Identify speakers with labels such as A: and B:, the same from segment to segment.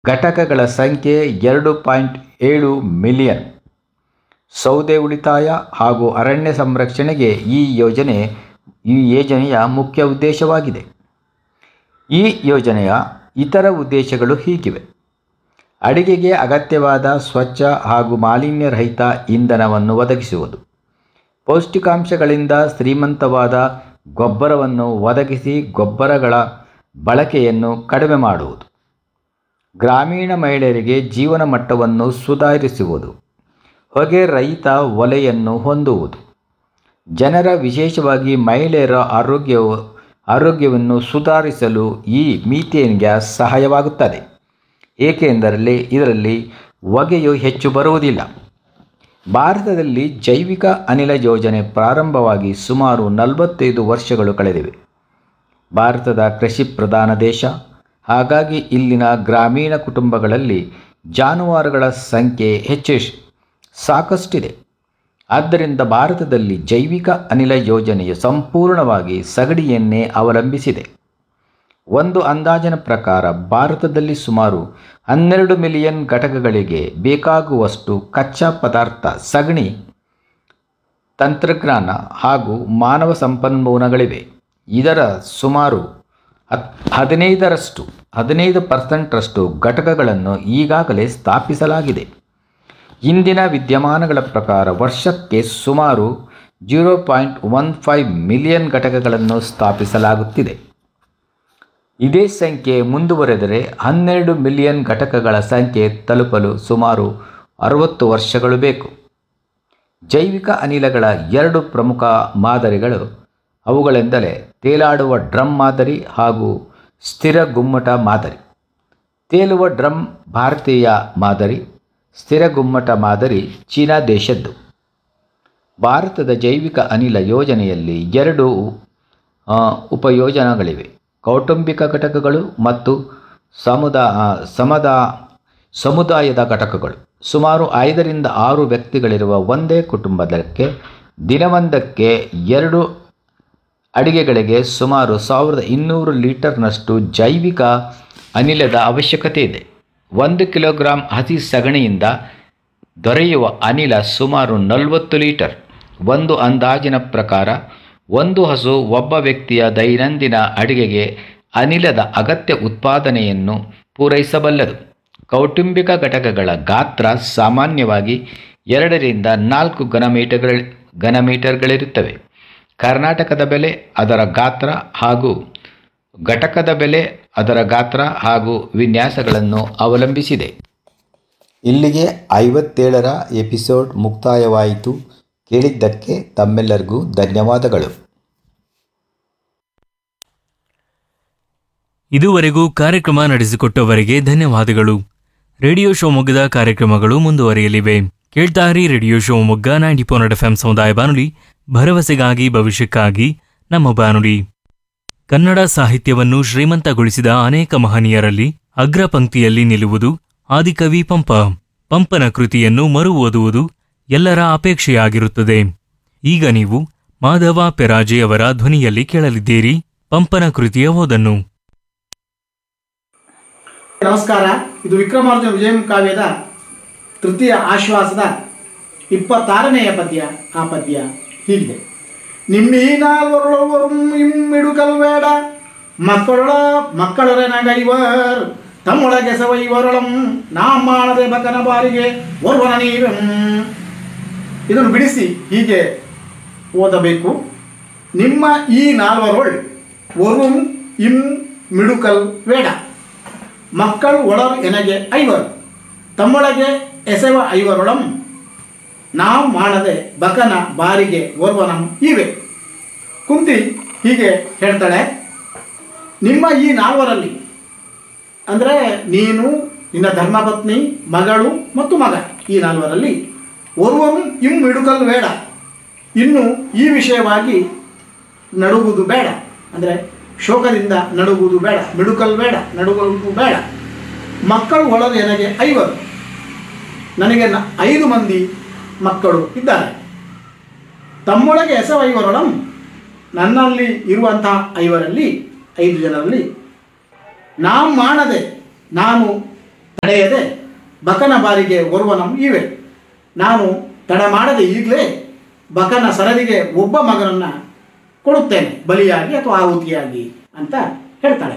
A: ಘಟಕಗಳ ಸಂಖ್ಯೆ ಎರಡು ಪಾಯಿಂಟ್ ಏಳು ಮಿಲಿಯನ್ ಸೌದೆ ಉಳಿತಾಯ ಹಾಗೂ ಅರಣ್ಯ ಸಂರಕ್ಷಣೆಗೆ ಈ ಯೋಜನೆ ಈ ಯೋಜನೆಯ ಮುಖ್ಯ ಉದ್ದೇಶವಾಗಿದೆ ಈ ಯೋಜನೆಯ ಇತರ ಉದ್ದೇಶಗಳು ಹೀಗಿವೆ ಅಡಿಗೆಗೆ ಅಗತ್ಯವಾದ ಸ್ವಚ್ಛ ಹಾಗೂ ಮಾಲಿನ್ಯರಹಿತ ಇಂಧನವನ್ನು ಒದಗಿಸುವುದು ಪೌಷ್ಟಿಕಾಂಶಗಳಿಂದ ಶ್ರೀಮಂತವಾದ ಗೊಬ್ಬರವನ್ನು ಒದಗಿಸಿ ಗೊಬ್ಬರಗಳ ಬಳಕೆಯನ್ನು ಕಡಿಮೆ ಮಾಡುವುದು ಗ್ರಾಮೀಣ ಮಹಿಳೆಯರಿಗೆ ಜೀವನ ಮಟ್ಟವನ್ನು ಸುಧಾರಿಸುವುದು ಹೊಗೆ ರಹಿತ ಒಲೆಯನ್ನು ಹೊಂದುವುದು ಜನರ ವಿಶೇಷವಾಗಿ ಮಹಿಳೆಯರ ಆರೋಗ್ಯವು ಆರೋಗ್ಯವನ್ನು ಸುಧಾರಿಸಲು ಈ ಮೀಥೇನ್ ಗ್ಯಾಸ್ ಸಹಾಯವಾಗುತ್ತದೆ ಏಕೆಂದರೆ ಇದರಲ್ಲಿ ಹೊಗೆಯು ಹೆಚ್ಚು ಬರುವುದಿಲ್ಲ ಭಾರತದಲ್ಲಿ ಜೈವಿಕ ಅನಿಲ ಯೋಜನೆ ಪ್ರಾರಂಭವಾಗಿ ಸುಮಾರು ನಲವತ್ತೈದು ವರ್ಷಗಳು ಕಳೆದಿವೆ ಭಾರತದ ಕೃಷಿ ಪ್ರಧಾನ ದೇಶ ಹಾಗಾಗಿ ಇಲ್ಲಿನ ಗ್ರಾಮೀಣ ಕುಟುಂಬಗಳಲ್ಲಿ ಜಾನುವಾರುಗಳ ಸಂಖ್ಯೆ ಹೆಚ್ಚು ಸಾಕಷ್ಟಿದೆ ಆದ್ದರಿಂದ ಭಾರತದಲ್ಲಿ ಜೈವಿಕ ಅನಿಲ ಯೋಜನೆಯು ಸಂಪೂರ್ಣವಾಗಿ ಸಗಣಿಯನ್ನೇ ಅವಲಂಬಿಸಿದೆ ಒಂದು ಅಂದಾಜಿನ ಪ್ರಕಾರ ಭಾರತದಲ್ಲಿ ಸುಮಾರು ಹನ್ನೆರಡು ಮಿಲಿಯನ್ ಘಟಕಗಳಿಗೆ ಬೇಕಾಗುವಷ್ಟು ಕಚ್ಚಾ ಪದಾರ್ಥ ಸಗಣಿ ತಂತ್ರಜ್ಞಾನ ಹಾಗೂ ಮಾನವ ಸಂಪನ್ಮೂಲಗಳಿವೆ ಇದರ ಸುಮಾರು ಹತ್ ಹದಿನೈದರಷ್ಟು ಹದಿನೈದು ಪರ್ಸೆಂಟ್ರಷ್ಟು ಘಟಕಗಳನ್ನು ಈಗಾಗಲೇ ಸ್ಥಾಪಿಸಲಾಗಿದೆ ಇಂದಿನ ವಿದ್ಯಮಾನಗಳ ಪ್ರಕಾರ ವರ್ಷಕ್ಕೆ ಸುಮಾರು zero point one five million ಘಟಕಗಳನ್ನು ಸ್ಥಾಪಿಸಲಾಗುತ್ತಿದೆ ಇದೇ ಸಂಖ್ಯೆ ಮುಂದುವರೆದರೆ ಹನ್ನೆರಡು ಮಿಲಿಯನ್ ಘಟಕಗಳ ಸಂಖ್ಯೆ ತಲುಪಲು ಸುಮಾರು ಅರವತ್ತು ವರ್ಷಗಳು ಬೇಕು ಜೈವಿಕ ಅನಿಲಗಳ ಎರಡು ಪ್ರಮುಖ ಮಾದರಿಗಳು ಅವುಗಳೆಂದರೆ ತೇಲಾಡುವ ಡ್ರಮ್ ಮಾದರಿ ಹಾಗೂ ಸ್ಥಿರ ಗುಮ್ಮಟ ಮಾದರಿ ತೇಲುವ ಡ್ರಮ್ ಭಾರತೀಯ ಮಾದರಿ ಸ್ಥಿರ ಗುಮ್ಮಟ ಮಾದರಿ ಚೀನಾ ದೇಶದ್ದು ಭಾರತದ ಜೈವಿಕ ಅನಿಲ ಯೋಜನೆಯಲ್ಲಿ ಎರಡು ಆ, ಉಪಯೋಜನೆಗಳಿವೆ ಕೌಟುಂಬಿಕ ಘಟಕಗಳು ಮತ್ತು ಸಮುದಾ ಆ, ಸಮುದಾ ಸಮುದಾಯದ ಘಟಕಗಳು ಸುಮಾರು ಐದರಿಂದ ಆರು ವ್ಯಕ್ತಿಗಳಿರುವ ಒಂದೇ ಕುಟುಂಬದಕ್ಕೆ ದಿನವೊಂದಕ್ಕೆ ಎರಡು ಅಡಿಗೆಗಳಿಗೆ ಸುಮಾರು ಸಾವಿರದ ಇನ್ನೂರು ಲೀಟರ್ನಷ್ಟು ಜೈವಿಕ ಅನಿಲದ ಅವಶ್ಯಕತೆ ಇದೆ ಒಂದು ಕಿಲೋಗ್ರಾಂ ಹಸಿ ಸಗಣಿಯಿಂದ ದೊರೆಯುವ ಅನಿಲ ಸುಮಾರು ನಲವತ್ತು ಲೀಟರ್ ಒಂದು ಅಂದಾಜಿನ ಪ್ರಕಾರ ಒಂದು ಹಸು ಒಬ್ಬ ವ್ಯಕ್ತಿಯ ದೈನಂದಿನ ಅಡಿಗೆಗೆ ಅನಿಲದ ಅಗತ್ಯ ಉತ್ಪಾದನೆಯನ್ನು ಪೂರೈಸಬಲ್ಲದು ಕೌಟುಂಬಿಕ ಘಟಕಗಳ ಗಾತ್ರ ಸಾಮಾನ್ಯವಾಗಿ ಎರಡರಿಂದ ನಾಲ್ಕು ಘನಮೀಟರ್ಗಳ ಘನಮೀಟರ್ಗಳಿರುತ್ತವೆ ಕರ್ನಾಟಕದ ಬೆಲೆ ಅದರ ಗಾತ್ರ ಹಾಗೂ ಘಟಕದ ಬೆಲೆ ಅದರ ಗಾತ್ರ ಹಾಗೂ ವಿನ್ಯಾಸಗಳನ್ನು ಅವಲಂಬಿಸಿದೆ ಇಲ್ಲಿಗೆ ಐವತ್ತೇಳರ ಎಪಿಸೋಡ್ ಮುಕ್ತಾಯವಾಯಿತು ಕೇಳಿದ್ದಕ್ಕೆ ತಮ್ಮೆಲ್ಲರಿಗೂ ಧನ್ಯವಾದಗಳು
B: ಇದುವರೆಗೂ ಕಾರ್ಯಕ್ರಮ ನಡೆಸಿಕೊಟ್ಟವರಿಗೆ ಧನ್ಯವಾದಗಳು ರೇಡಿಯೋ ಶಿವಮೊಗ್ಗದ ಕಾರ್ಯಕ್ರಮಗಳು ಮುಂದುವರಿಯಲಿವೆ ಕೇಳ್ತಾರಿ radio Shivamogga ninety four F M ಸಮುದಾಯ ಬಾನುಲಿ ಭರವಸೆಗಾಗಿ ಭವಿಷ್ಯಕ್ಕಾಗಿ ನಮ್ಮ ಬಾನುಲಿ ಕನ್ನಡ ಸಾಹಿತ್ಯವನ್ನು ಶ್ರೀಮಂತಗೊಳಿಸಿದ ಅನೇಕ ಮಹನೀಯರಲ್ಲಿ ಅಗ್ರ ಪಂಕ್ತಿಯಲ್ಲಿ ನಿಲ್ಲುವುದು ಆದಿಕವಿ ಪಂಪ ಪಂಪನ ಕೃತಿಯನ್ನು ಮರು ಓದುವುದು ಎಲ್ಲರ ಅಪೇಕ್ಷೆಯಾಗಿರುತ್ತದೆ ಈಗ ನೀವು ಮಾಧವ ಪೆರಾಜೆ ಅವರ ಧ್ವನಿಯಲ್ಲಿ ಕೇಳಲಿದ್ದೀರಿ ಪಂಪನ ಕೃತಿಯ ಓದನ್ನು
C: ನಮಸ್ಕಾರ ಇದು ವಿಕ್ರಮಾರ್ಜುನ ವಿಜಯಂ ಕಾವ್ಯದ ತೃತೀಯ ಆಶ್ವಾಸದ ಇಪ್ಪತ್ತಾರನೆಯ ಪದ್ಯ ಆ ಪದ್ಯ ಹೀಗಿದೆ ನಿಮ್ಮೀನಾಲ್ವರೊಳವரும் ಇಮ್ಮಿಡುಕಲ್ಬೇಡ ಮಕ್ಕಳ ಮಕ್ಕಳರೆ ನಗೈವರ್ ತಮ್ಮೊಳಗೆ ಸವೈವರೊಳಂ ನಾ ಮಾಡದೆ ಬಕನ ಬಾರಿಗೆ ಓರ್ವನ ನೀವೆಂ ಇದನ್ನು ಬಿಡಿಸಿ ಹೀಗೆ ಓದಬೇಕು ನಿಮ್ಮ ಈ ನಾಲ್ವರೊಳ್ ಒರುಂ ಇಂ ಮಿಡುಕಲ್ ಬೇಡ ಮಕ್ಕಳು ಒಳರು ಎನಗೆ ಐವರು ತಮ್ಮೊಳಗೆ ಎಸೆವ ಐವರೊಳಂ ನಾವು ಮಾಡದೆ ಬಕನ ಬಾರಿಗೆ ಓರ್ವನಂ ಇವೆ ಕುಂತಿ ಹೀಗೆ ಹೇಳ್ತಾಳೆ ನಿಮ್ಮ ಈ ನಾಲ್ವರಲ್ಲಿ ಅಂದರೆ ನೀನು ನಿನ್ನ ಧರ್ಮಪತ್ನಿ ಮಗಳು ಮತ್ತು ಮಗ ಈ ನಾಲ್ವರಲ್ಲಿ ಓರ್ವನು ಇಂ ಮಿಡುಕಲ್ ಬೇಡ ಇನ್ನು ಈ ವಿಷಯವಾಗಿ ನಡುಗುವುದು ಬೇಡ ಅಂದರೆ ಶೋಕದಿಂದ ನಡುಗುವುದು ಬೇಡ ಮಿಡುಕಲ್ ಬೇಡ ನಡುಗುವುದು ಬೇಡ ಮಕ್ಕಳು ಒಳಗೆ ನನಗೆ ಐವರು ನನಗೆ ನ ಐದು ಮಂದಿ ಮಕ್ಕಳು ಇದ್ದಾರೆ ತಮ್ಮೊಳಗೆ ಎಸವ ಐವರೊಳಂ ನನ್ನಲ್ಲಿ ಇರುವಂತಹ ಐವರಲ್ಲಿ ಐದು ಜನರಲ್ಲಿ ನಾವು ಮಾಡದೆ ನಾನು ತಡೆಯದೆ ಬಕನ ಬಾರಿಗೆ ಓರ್ವನಂ ಇವೆ ನಾನು ತಡ ಮಾಡದೆ ಈಗಲೇ ಬಕನ ಸರದಿಗೆ ಒಬ್ಬ ಮಗನನ್ನು ಕೊಡುತ್ತೇನೆ ಬಲಿಯಾಗಿ ಅಥವಾ ಆಹುತಿಯಾಗಿ ಅಂತ ಹೇಳ್ತಾಳೆ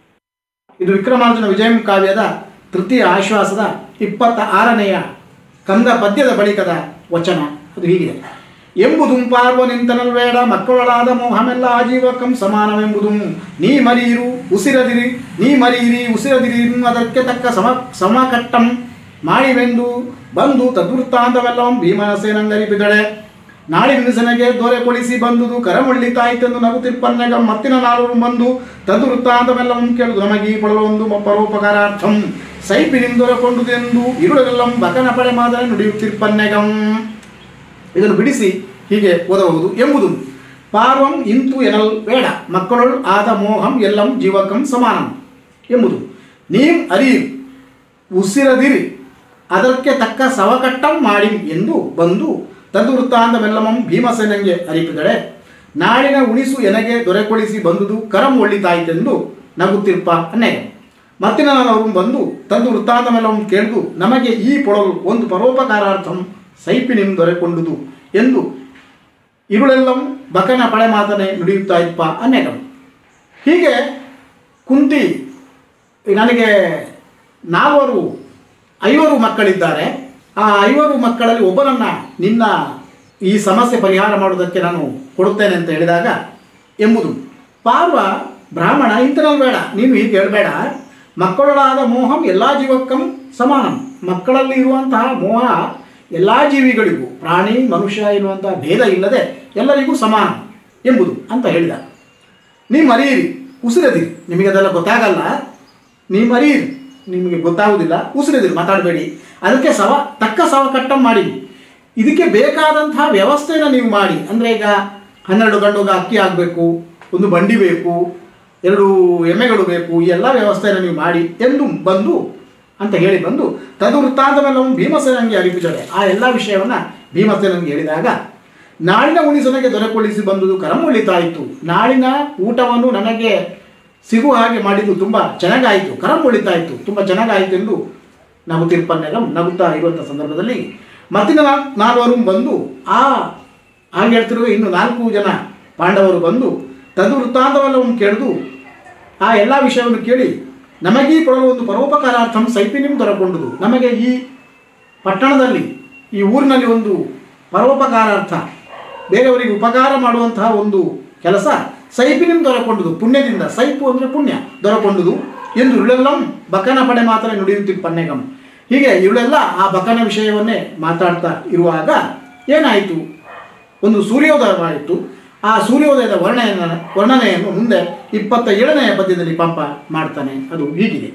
C: ಇದು ವಿಕ್ರಮಾರ್ಜುನ ವಿಜಯಂ ಕಾವ್ಯದ ತೃತೀಯ ಆಶ್ವಾಸದ ಇಪ್ಪತ್ತ ಆರನೆಯ ಕಂದ ಪದ್ಯದ ಬಳಿಕದ ವಚನ ಅದು ಹೀಗಿದೆ ಎಂಬುದು ಪಾರ್ವ ನಿಂತನಲ್ಬೇಡ ಮಕ್ಕಳಾದ ಮೋಹಮೆಲ್ಲ ಆಜೀವಕಂ ಸಮಾನವೆಂಬುದು ನೀ ಮರಿಯಿರು ಉಸಿರದಿರಿ ನೀ ಮರಿಯಿರಿ ಉಸಿರದಿರಿ ಅದಕ್ಕೆ ತಕ್ಕ ಸಮ ಸಮಕಟ್ಟಂ ಮಾಡಿವೆಂದು ಬಂದು ತದ್ವೃತ್ತಾಂತವೆಲ್ಲವಂ ಭೀಮಸೇನಂಗರಿಪಿದಳೆ ನಾಳಿನಿಸನೆಗೆ ದೊರೆಕೊಳಿಸಿ ಬಂದುದು ಕರಮುಳ್ಳಿತಾಯಿತೆಂದು ನಗುತಿರ್ಪನ್ನೆಗ ಮತ್ತಿನ ನಾಲ್ವರು ಬಂದು ತದ್ವೃತ್ತಾಂತವೆಲ್ಲವಂ ಕೇಳುದು ನಮಗೀ ಪಡಲೊಂದು ಪರೋಪಕಾರಾರ್ಥಂ ಸೈಪಿನಿಂದೊರಕೊಂಡುದೆಂದು ಇರುಳೆಲ್ಲಂ ಬಕನ ಪಡೆ ಮಾದರಿ ನುಡಿಯುತ್ತಿರ್ಪನ್ನೆಗಂ ಇದನ್ನು ಬಿಡಿಸಿ ಹೀಗೆ ಓದಬಹುದು ಎಂಬುದು ಪಾರ್ವಂ ಇಂತು ಎನಲ್ ಬೇಡ ಮಕ್ಕಳು ಆದ ಮೋಹಂ ಎಲ್ಲಂ ಜೀವಕಂ ಸಮಾನಂ ಎಂಬುದು ನೀಂ ಅರಿಯಿರು ಉಸಿರದಿರಿ ಅದಕ್ಕೆ ತಕ್ಕ ಸವಕಟ್ಟಂ ಮಾಡಿ ಎಂದು ಬಂದು ತದ್ವೃತ್ತಾಂತವೆಲ್ಲಮಂ ಭೀಮಸೇನಂಗೆ ಅರಿಪಿದಳೆ ನಾಳಿನ ಉಣಿಸು ಎನಗೆ ದೊರೆಕೊಳಿಸಿ ಬಂದುದು ಕರಂ ಒಳ್ಳಿತಾಯಿತೆಂದು ನಗುತ್ತಿರ್ಪ ಅನ್ನೆಗೆ ಮತ್ತಿನ ಅವರು ಬಂದು ತಂದು ವೃತ್ತಾಂತವೆಲ್ಲವಂ ಕೇಳಿದು ನಮಗೆ ಈ ಪೊಳಲು ಒಂದು ಪರೋಪಕಾರಾರ್ಥಂ ಸೈಪಿನಿಂ ದೊರೆಕೊಂಡುದು ಎಂದು ಇರುಳೆಲ್ಲಂ ಬಕನ ಪಳೆ ಮಾತನೆ ನುಡಿಯುತ್ತಾ ಇಪ್ಪ ಅನ್ನೆಗಂ ಹೀಗೆ ಕುಂತಿ ನನಗೆ ನಾಲ್ವರು ಐವರು ಮಕ್ಕಳಿದ್ದಾರೆ ಆ ಐವರು ಮಕ್ಕಳಲ್ಲಿ ಒಬ್ಬನನ್ನು ನಿನ್ನ ಈ ಸಮಸ್ಯೆ ಪರಿಹಾರ ಮಾಡುವುದಕ್ಕೆ ನಾನು ಕೊಡುತ್ತೇನೆ ಅಂತ ಹೇಳಿದಾಗ ಎಂಬುದು ಪಾರ್ವ ಬ್ರಾಹ್ಮಣ ಇಂಥನಲ್ಲಿ ಬೇಡ ನೀನು ಹೀಗೆ ಹೇಳಬೇಡ ಮಕ್ಕಳಾದ ಮೋಹಂ ಎಲ್ಲ ಜೀವಕ್ಕಂ ಸಮಾನಂ ಮಕ್ಕಳಲ್ಲಿ ಇರುವಂತಹ ಮೋಹ ಎಲ್ಲ ಜೀವಿಗಳಿಗೂ ಪ್ರಾಣಿ ಮನುಷ್ಯ ಎನ್ನುವಂತಹ ಭೇದ ಇಲ್ಲದೆ ಎಲ್ಲರಿಗೂ ಸಮಾನ ಎಂಬುದು ಅಂತ ಹೇಳಿದ ನೀ ಮರೆಯಿರಿ ಉಸಿರದಿರಿ ನಿಮಗೆ ಅದೆಲ್ಲ ಗೊತ್ತಾಗಲ್ಲ ನೀ ಮರೆಯಿರಿ ನಿಮಗೆ ಗೊತ್ತಾಗುವುದಿಲ್ಲ ಉಸಿರದಿರಿ ಮಾತಾಡಬೇಡಿ ಅದಕ್ಕೆ ಸವ ತಕ್ಕ ಸವ ಕಟ್ಟಂ ಮಾಡಿ ಇದಕ್ಕೆ ಬೇಕಾದಂತಹ ವ್ಯವಸ್ಥೆನ ನೀವು ಮಾಡಿ ಅಂದರೆ ಈಗ ಹನ್ನೆರಡು ಗಂಡುಗ ಅಕ್ಕಿ ಆಗಬೇಕು ಒಂದು ಬಂಡಿ ಬೇಕು ಎರಡು ಎಮ್ಮೆಗಳು ಬೇಕು ಈ ಎಲ್ಲ ವ್ಯವಸ್ಥೆನ ನೀವು ಮಾಡಿ ಎಂದು ಬಂದು ಅಂತ ಹೇಳಿ ಬಂದು ತದು ವೃತ್ತಾಂತವೆಲ್ಲವೂ ಭೀಮಸೇನಂಗೆ ಅರಿಪಿದ್ದಾರೆ ಆ ಎಲ್ಲ ವಿಷಯವನ್ನು ಭೀಮಸೇನಂಗೆ ಹೇಳಿದಾಗ ನಾಳಿನ ಉಣಿಸನಿಗೆ ದೊರೆಕೊಳಿಸಿ ಬಂದುದು ಕರಮೊಳಿತಾಯಿತು ನಾಳಿನ ಊಟವನ್ನು ನನಗೆ ಸಿಗುವ ಹಾಗೆ ಮಾಡಿದ್ದು ತುಂಬ ಚೆನ್ನಾಗಾಯಿತು ಕರಂ ಒಳಿತಾಯಿತು ತುಂಬ ಚೆನ್ನಾಗಾಯಿತು ಎಂದು ನಾವು ತಿರುಪನ್ನೆಲ್ಲ ನಗುತ್ತಾ ಇರುವಂಥ ಸಂದರ್ಭದಲ್ಲಿ ಮತ್ತಿನ ನಾ- ನಾಲ್ವರು ಬಂದು ಆ ಹಾಗೆ ಹೇಳ್ತಿರುವ ಇನ್ನು ನಾಲ್ಕು ಜನ ಪಾಂಡವರು ಬಂದು ತದು ವೃತ್ತಾಂತವೆಲ್ಲವನ್ನು ಕೇಳಿದು ಆ ಎಲ್ಲ ವಿಷಯವನ್ನು ಕೇಳಿ ನಮಗೀ ಕೊಡಲು ಒಂದು ಪರೋಪಕಾರಾರ್ಥಂ ಸೈಪಿನಿಂ ದೊರಕೊಂಡುದು ನಮಗೆ ಈ ಪಟ್ಟಣದಲ್ಲಿ ಈ ಊರಿನಲ್ಲಿ ಒಂದು ಪರೋಪಕಾರಾರ್ಥ ಬೇರೆಯವರಿಗೆ ಉಪಕಾರ ಮಾಡುವಂತಹ ಒಂದು ಕೆಲಸ ಸೈಪಿನಿಂ ದೊರಕೊಂಡುದು ಪುಣ್ಯದಿಂದ ಸೈಪು ಅಂದರೆ ಪುಣ್ಯ ದೊರಕೊಂಡುದು ಎಂದು ಇವಳೆಲ್ಲಂ ಬಕನ ಪಡೆ ಮಾತ್ರ ನುಡಿಯುತ್ತಿದ್ದ ಪನ್ನೆಗಂ ಹೀಗೆ ಇವಳೆಲ್ಲ ಆ ಬಕನ ವಿಷಯವನ್ನೇ ಮಾತಾಡ್ತಾ ಇರುವಾಗ ಏನಾಯಿತು ಒಂದು ಸೂರ್ಯೋದಯವಾಯಿತು ಆ ಸೂರ್ಯೋದಯದ ವರ್ಣನೆಯನ್ನು ವರ್ಣನೆಯನ್ನು ಮುಂದೆ ಇಪ್ಪತ್ತ ಏಳನೆಯ ಪದ್ಯದಲ್ಲಿ ಪಂಪ ಮಾಡ್ತಾನೆ ಅದು ಹೀಗಿದೆ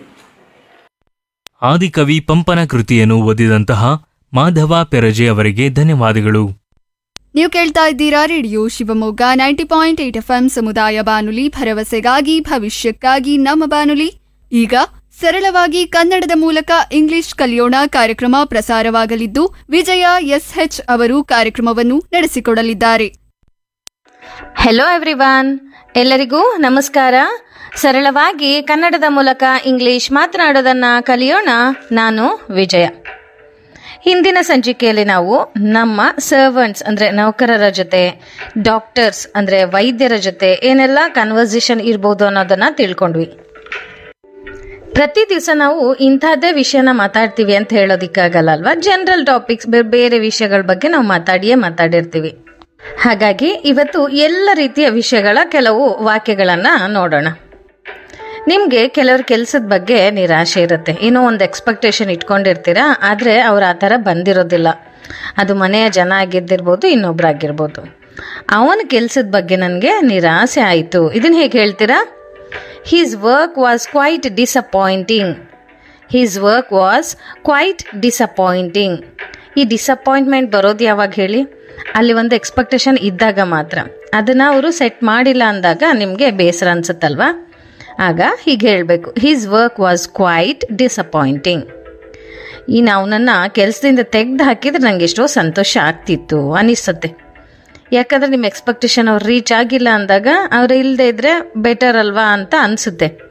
B: ಆದಿಕವಿ ಪಂಪನ ಕೃತಿಯನ್ನು ಓದಿದಂತಹ ಮಾಧವ ಪೆರಜೆ ಅವರಿಗೆ ಧನ್ಯವಾದಗಳು
D: ನೀವು ಕೇಳ್ತಾ ಇದ್ದೀರಾ radio Shivamogga ninety point eight F ಸಮುದಾಯ ಬಾನುಲಿ ಭರವಸೆಗಾಗಿ ಭವಿಷ್ಯಕ್ಕಾಗಿ ನಮ್ಮ ಬಾನುಲಿ ಈಗ ಸರಳವಾಗಿ ಕನ್ನಡದ ಮೂಲಕ ಇಂಗ್ಲಿಷ್ ಕಲಿಯೋಣ ಕಾರ್ಯಕ್ರಮ ಪ್ರಸಾರವಾಗಲಿದ್ದು ವಿಜಯ ಎಸ್ಎಚ್ ಅವರು ಕಾರ್ಯಕ್ರಮವನ್ನು ನಡೆಸಿಕೊಡಲಿದ್ದಾರೆ
E: ಹೆಲೋ ಎವ್ರಿವಾನ್ ಎಲ್ಲರಿಗೂ ನಮಸ್ಕಾರ ಸರಳವಾಗಿ ಕನ್ನಡದ ಮೂಲಕ ಇಂಗ್ಲಿಷ್ ಮಾತನಾಡೋದನ್ನ ಕಲಿಯೋಣ ನಾನು ವಿಜಯ ಹಿಂದಿನ ಸಂಚಿಕೆಯಲ್ಲಿ ನಾವು ನಮ್ಮ ಸರ್ವೆಂಟ್ಸ್ ಅಂದರೆ ನೌಕರರ ಜೊತೆ ಡಾಕ್ಟರ್ಸ್ ಅಂದರೆ ವೈದ್ಯರ ಜೊತೆ ಏನೆಲ್ಲ ಕನ್ವರ್ಸೇಷನ್ ಇರ್ಬೋದು ಅನ್ನೋದನ್ನ ತಿಳ್ಕೊಂಡ್ವಿ ಪ್ರತಿ ದಿವಸ ನಾವು ಇಂಥದ್ದೇ ವಿಷಯನ ಮಾತಾಡ್ತೀವಿ ಅಂತ ಹೇಳೋದಿಕ್ಕಾಗಲ್ಲ ಅಲ್ವಾ ಜನರಲ್ ಟಾಪಿಕ್ಸ್ ಬೇರೆ ವಿಷಯಗಳ ಬಗ್ಗೆ ನಾವು ಮಾತಾಡಿಯೇ ಮಾತಾಡಿರ್ತೀವಿ ಹಾಗಾಗಿ ಇವತ್ತು ಎಲ್ಲ ರೀತಿಯ ವಿಷಯಗಳ ಕೆಲವು ವಾಕ್ಯಗಳನ್ನ ನೋಡೋಣ ನಿಮಗೆ ಕೆಲವ್ರ ಕೆಲಸದ ಬಗ್ಗೆ ನಿರಾಶೆ ಇರುತ್ತೆ ಏನೋ ಒಂದು ಎಕ್ಸ್ಪೆಕ್ಟೇಷನ್ ಇಟ್ಕೊಂಡಿರ್ತೀರಾ ಆದರೆ ಅವ್ರು ಆ ಥರ ಬಂದಿರೋದಿಲ್ಲ ಅದು ಮನೆಯ ಜನ ಆಗಿದ್ದಿರ್ಬೋದು ಇನ್ನೊಬ್ರಾಗಿರ್ಬೋದು ಅವನ ಕೆಲಸದ ಬಗ್ಗೆ ನನಗೆ ನಿರಾಸೆ ಆಯಿತು ಇದನ್ನು ಹೇಗೆ ಹೇಳ್ತೀರಾ his work was quite disappointing his work was quite disappointing ಈ ಡಿಸಪಾಯಿಂಟ್ಮೆಂಟ್ ಬರೋದು ಯಾವಾಗ ಹೇಳಿ ಅಲ್ಲಿ ಒಂದು ಎಕ್ಸ್ಪೆಕ್ಟೇಷನ್ ಇದ್ದಾಗ ಮಾತ್ರ ಅದನ್ನು ಅವರು ಸೆಟ್ ಮಾಡಿಲ್ಲ ಅಂದಾಗ ನಿಮಗೆ ಬೇಸರ ಅನ್ಸುತ್ತಲ್ವಾ ಆಗ ಹೀಗೆ ಹೇಳಬೇಕು his work was quite disappointing ಈ ನಾವು ನನ್ನ ಕೆಲಸದಿಂದ ತೆಗೆದು ಹಾಕಿದ್ರೆ ನನಗೆ ಎಷ್ಟೋ ಸಂತೋಷ ಆಗ್ತಿತ್ತು ಅನಿಸುತ್ತೆ ಯಾಕಂದರೆ ನಿಮ್ಮ ಎಕ್ಸ್ಪೆಕ್ಟೇಷನ್ ಅವ್ರು ರೀಚ್ ಆಗಿಲ್ಲ ಅಂದಾಗ ಅವ್ರು ಇಲ್ಲದೆ ಇದ್ದರೆ ಬೆಟರ್ ಅಲ್ವಾ ಅಂತ ಅನಿಸುತ್ತೆ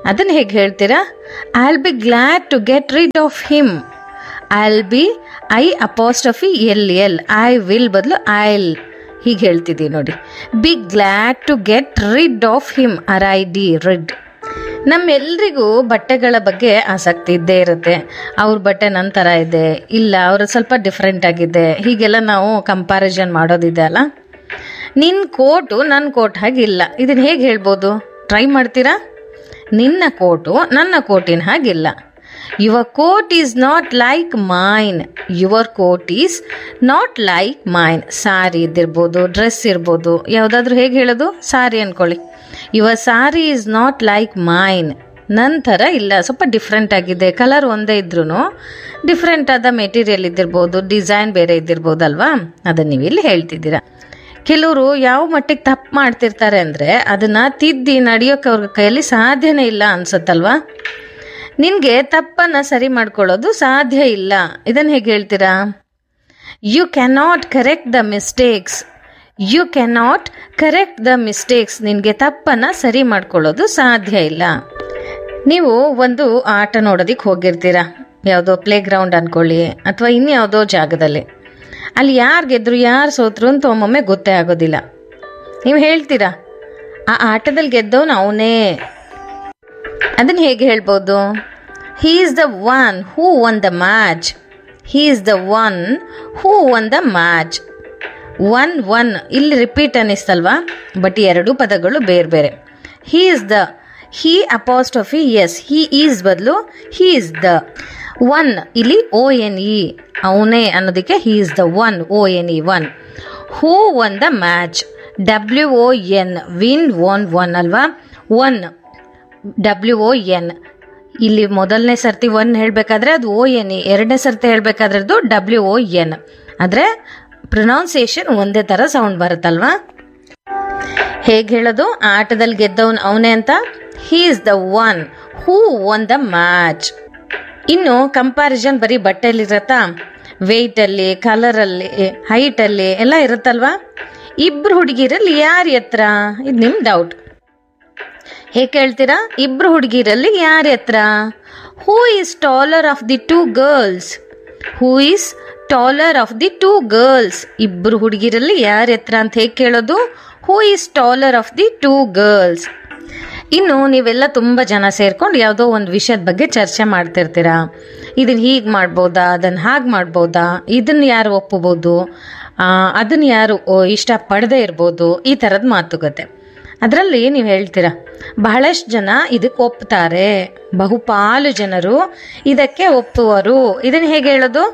E: ಅದನ್ನು ಹೇಗೆ ಹೇಳ್ತೀರಾ I will be glad to get rid of him I will be I apostrophe L L I will ಬದಲು ಐಲ್ ಹೀಗೆ ಹೇಳ್ತಿದ್ದೀವಿ ನೋಡಿ be glad to get rid of him or I'd rid ನಮ್ಮೆಲ್ರಿಗೂ ಬಟ್ಟೆಗಳ ಬಗ್ಗೆ ಆಸಕ್ತಿ ಇದ್ದೇ ಇರುತ್ತೆ ಅವ್ರ ಬಟ್ಟೆ ನನ್ನ ಥರ ಇದೆ ಇಲ್ಲ ಅವರು ಸ್ವಲ್ಪ ಡಿಫ್ರೆಂಟ್ ಆಗಿದೆ ಹೀಗೆಲ್ಲ ನಾವು ಕಂಪ್ಯಾರಿಸನ್ ಮಾಡೋದಿದೆ ಅಲ್ಲ ನಿನ್ನ ಕೋಟು ನನ್ನ ಕೋಟ್ ಹಾಗಿಲ್ಲ ಇದನ್ನು ಹೇಗೆ ಹೇಳ್ಬೋದು ಟ್ರೈ ಮಾಡ್ತೀರಾ ನಿನ್ನ ಕೋಟು ನನ್ನ ಕೋಟಿನ ಹಾಗಿಲ್ಲ your coat is not like mine your coat is not like mine sari ಇದ್ದಿರ್ಬೋದು ಡ್ರೆಸ್ ಇರ್ಬೋದು ಯಾವುದಾದ್ರೂ ಹೇಗೆ ಹೇಳೋದು ಸಾರಿ ಅಂದ್ಕೊಳ್ಳಿ your sari is not like mine ನನ್ನ ಥರ ಇಲ್ಲ ಸ್ವಲ್ಪ ಡಿಫ್ರೆಂಟ್ ಆಗಿದೆ ಕಲರ್ ಒಂದೇ ಇದ್ರೂ ಡಿಫ್ರೆಂಟ್ ಆದ ಮೆಟೀರಿಯಲ್ ಇದ್ದಿರ್ಬೋದು ಡಿಸೈನ್ ಬೇರೆ ಇದ್ದಿರ್ಬೋದಲ್ವಾ ಅದನ್ನು ನೀವು ಇಲ್ಲಿ ಹೇಳ್ತಿದ್ದೀರಾ ಕೆಲವರು ಯಾವ ಮಟ್ಟಿಗೆ ತಪ್ಪು ಮಾಡ್ತಿರ್ತಾರೆ ಅಂದರೆ ಅದನ್ನು ತಿದ್ದಿ ನಡೆಯೋಕೆ ಅವ್ರ ಕೈಯಲ್ಲಿ ಸಾಧ್ಯನೇ ಇಲ್ಲ ಅನ್ಸುತ್ತಲ್ವಾ ನಿನಗೆ ತಪ್ಪನ್ನು ಸರಿ ಮಾಡ್ಕೊಳ್ಳೋದು ಸಾಧ್ಯ ಇಲ್ಲ ಇದನ್ನು ಹೇಗೆ ಹೇಳ್ತೀರಾ you cannot correct the mistakes you cannot correct the mistakes ನಿನಗೆ ತಪ್ಪನ್ನು ಸರಿ ಮಾಡ್ಕೊಳ್ಳೋದು ಸಾಧ್ಯ ಇಲ್ಲ ನೀವು ಒಂದು ಆಟ ನೋಡೋದಕ್ಕೆ ಹೋಗಿರ್ತೀರ ಯಾವುದೋ ಪ್ಲೇ ಗ್ರೌಂಡ್ ಅಂದ್ಕೊಳ್ಳಿ ಅಥವಾ ಇನ್ಯಾವುದೋ ಜಾಗದಲ್ಲಿ ಅಲ್ಲಿ ಯಾರು ಗೆದ್ರು ಯಾರು ಸೋತ್ರು ಅಂತ ಒಮ್ಮೊಮ್ಮೆ ಗೊತ್ತೇ ಆಗೋದಿಲ್ಲ ನೀವು ಹೇಳ್ತೀರಾ ಆ ಆಟದಲ್ಲಿ ಗೆದ್ದವನು ಅವನೇ ಅದನ್ನು ಹೇಗೆ ಹೇಳ್ಬೋದು he is the one who won the match he is the one who won the match one won ಇಲ್ಲಿ ರಿಪೀಟ್ ಅನ್ನಿಸ್ತಲ್ವಾ ಬಟ್ ಈ ಎರಡೂ ಪದಗಳು ಬೇರೆ ಬೇರೆ he is the he apostrophe S he is ಬದಲು ಹೀ ಈಸ್ ದ ಒನ್ ಇಲ್ಲಿ ಓ N E ಅವನೇ ಅನ್ನೋದಕ್ಕೆ he is the one O N E one who won the match W O N won one won ಅಲ್ವಾ won W O N ಇಲ್ಲಿ ಮೊದಲನೇ ಸರ್ತಿ one ಹೇಳಬೇಕಾದ್ರೆ ಅದು ಓ ಎನ್ ಇ ಎರಡನೇ ಸರ್ತಿ ಹೇಳಬೇಕಾದ್ರೆ ಅದು ಡಬ್ಲ್ಯೂ ಓ ಎನ್ ಆದರೆ ಪ್ರೊನೌನ್ಸಿಯೇಷನ್ ಒಂದೇ ಥರ ಸೌಂಡ್ ಬರುತ್ತಲ್ವಾ ಹೇಗೆ ಹೇಳೋದು ಆಟದಲ್ಲಿ ಗೆದ್ದವನು ಅವನೇ ಅಂತ he is the one who won the match ಇನ್ನು ಕಂಪ್ಯಾರಿಸನ್ ಬರೀ ಬಟ್ಟೆಯಲ್ಲಿರತ್ತಾ ವೆಯ್ಟಲ್ಲಿ ಕಲರಲ್ಲಿ ಹೈಟಲ್ಲಿ ಎಲ್ಲ ಇರುತ್ತಲ್ವಾ ಇಬ್ರು ಹುಡುಗಿರಲ್ಲಿ ಯಾರು ಎತ್ತರ ಇದು ನಿಮ್ಮ ಡೌಟ್ ಹೇಗೆ ಕೇಳ್ತೀರಾ ಇಬ್ರು ಹುಡುಗಿರಲ್ಲಿ ಯಾರ ಎತ್ತರ who is taller of the two girls who is taller of the two girls ಇಬ್ರು ಹುಡುಗಿರಲ್ಲಿ ಯಾರ ಎತ್ತರ ಅಂತ ಹೇಗೆ ಕೇಳೋದು who is taller of the two girls ಇನ್ನು ನೀವೆಲ್ಲ ತುಂಬ ಜನ ಸೇರ್ಕೊಂಡು ಯಾವುದೋ ಒಂದು ವಿಷಯದ ಬಗ್ಗೆ ಚರ್ಚೆ ಮಾಡ್ತಿರ್ತೀರಾ ಇದನ್ನು ಹೀಗೆ ಮಾಡ್ಬೋದಾ ಅದನ್ನು ಹಾಗೆ ಮಾಡ್ಬೋದಾ ಇದನ್ನು ಯಾರು ಒಪ್ಪಬೋದು ಅದನ್ನು ಯಾರು ಓ, ಇಷ್ಟಪಡದೇ ಇರ್ಬೋದು ಈ ಥರದ ಮಾತುಕತೆ ಅದರಲ್ಲಿ ನೀವು ಹೇಳ್ತೀರಾ ಬಹಳಷ್ಟು ಜನ ಇದಕ್ಕೆ ಒಪ್ತಾರೆ ಬಹುಪಾಲು ಜನರು ಇದಕ್ಕೆ ಒಪ್ಪುವರು ಇದನ್ನು ಹೇಗೆ ಹೇಳೋದು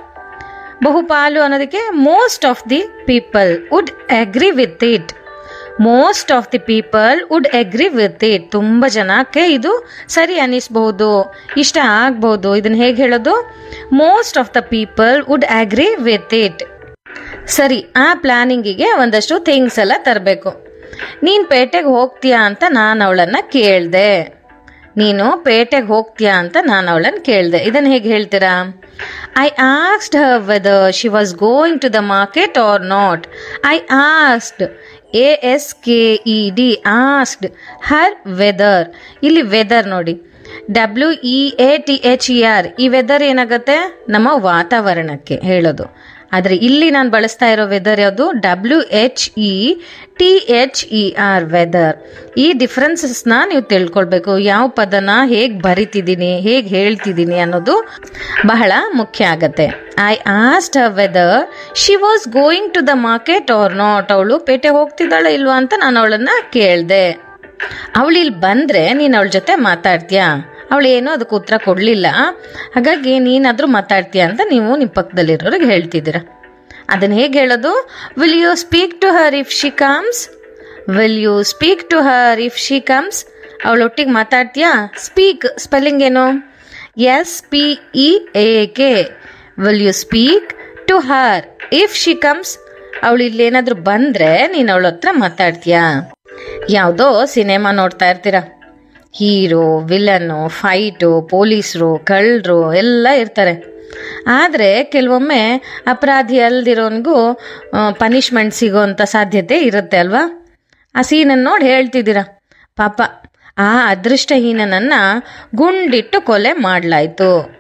E: ಬಹುಪಾಲು ಅನ್ನೋದಕ್ಕೆ most of the people would agree with it most of the people would agree with it ತುಂಬ ಜನಕ್ಕೆ ಇದು ಸರಿ ಅನಿಸ್ಬಹುದು ಇಷ್ಟ ಆಗ್ಬೋದು ಇದನ್ನು ಹೇಗೆ ಹೇಳೋದು most of the people would agree with it ಸರಿ ಆ ಪ್ಲಾನಿಂಗಿಗೆ ಒಂದಷ್ಟು ಥಿಂಗ್ಸ್ ಎಲ್ಲ ತರಬೇಕು ನೀನು ಪೇಟೆಗೆ ಹೋಗ್ತೀಯಾ ಅಂತ ನಾನು ಅವಳನ್ನು ಕೇಳಿದೆ ನೀನು ಪೇಟೆಗೆ ಹೋಗ್ತೀಯಾ ಅಂತ ನಾನು ಅವಳನ್ನು ಕೇಳಿದೆ ಇದನ್ನು ಹೇಗೆ ಹೇಳ್ತೀರಾ I asked her whether she was going to the market or not I asked A S K E D asked her whether ಇಲ್ಲಿ ವೆದರ್ ನೋಡಿ W E A T H E R ಈ ವೆದರ್ ಏನಾಗುತ್ತೆ ನಮ್ಮ ವಾತಾವರಣಕ್ಕೆ ಹೇಳೋದು ಆದರೆ ಇಲ್ಲಿ ನಾನು ಬಳಸ್ತಾ ಇರೋ ವೆದರ್ ಯಾವುದು W H E T H E R whether ಈ ಡಿಫ್ರೆನ್ಸಸ್ನ ನೀವು ತಿಳ್ಕೊಳ್ಬೇಕು ಯಾವ ಪದನ ಹೇಗೆ ಬರಿತಿದ್ದೀನಿ ಹೇಗೆ ಹೇಳ್ತಿದ್ದೀನಿ ಅನ್ನೋದು ಬಹಳ ಮುಖ್ಯ ಆಗತ್ತೆ I asked a whether she was going to the market or not ಅವಳು ಪೇಟೆ ಹೋಗ್ತಿದ್ದಾಳೆ ಇಲ್ವಾ ಅಂತ ನಾನು ಅವಳನ್ನ ಕೇಳಿದೆ ಅವಳು ಇಲ್ಲಿ ಬಂದರೆ ನೀನು ಅವಳ ಜೊತೆ ಮಾತಾಡ್ತೀಯಾ ಅವಳು ಏನೋ ಅದಕ್ಕೆ ಉತ್ತರ ಕೊಡಲಿಲ್ಲ ಹಾಗಾಗಿ ನೀನಾದರೂ ಮಾತಾಡ್ತೀಯಾ ಅಂತ ನೀವು ನಿಮ್ಮ ಪಕ್ಕದಲ್ಲಿರೋರಿಗೆ ಹೇಳ್ತಿದ್ದೀರ ಅದನ್ನು ಹೇಗೆ ಹೇಳೋದು will you speak to her if she comes will you speak to her if she comes ಅವಳೊಟ್ಟಿಗೆ ಮಾತಾಡ್ತೀಯಾ ಸ್ಪೀಕ್ ಸ್ಪೆಲ್ಲಿಂಗ್ ಏನು S P E A K will you speak to her if she comes ಅವಳು ಇಲ್ಲೇನಾದರೂ ಬಂದರೆ ನೀನು ಅವಳ ಹತ್ರ ಮಾತಾಡ್ತೀಯಾ ಯಾವುದೋ ಸಿನಿಮಾ ನೋಡ್ತಾ ಇರ್ತೀರ ಹೀರೋ ವಿಲನ್ನು ಫೈಟು ಪೊಲೀಸರು ಕಳ್ಳರು ಎಲ್ಲ ಇರ್ತಾರೆ ಆದರೆ ಕೆಲವೊಮ್ಮೆ ಅಪರಾಧಿ ಅಲ್ದಿರೋನ್ಗೂ ಪನಿಷ್ಮೆಂಟ್ ಸಿಗೋಂಥ ಸಾಧ್ಯತೆ ಇರುತ್ತೆ ಅಲ್ವಾ ಆ ಸೀನನ್ನು ನೋಡಿ ಹೇಳ್ತಿದ್ದೀರಾ ಪಾಪ ಆ ಅದೃಷ್ಟಹೀನನನ್ನ ಗುಂಡಿಟ್ಟು ಕೊಲೆ ಮಾಡಲಾಯಿತು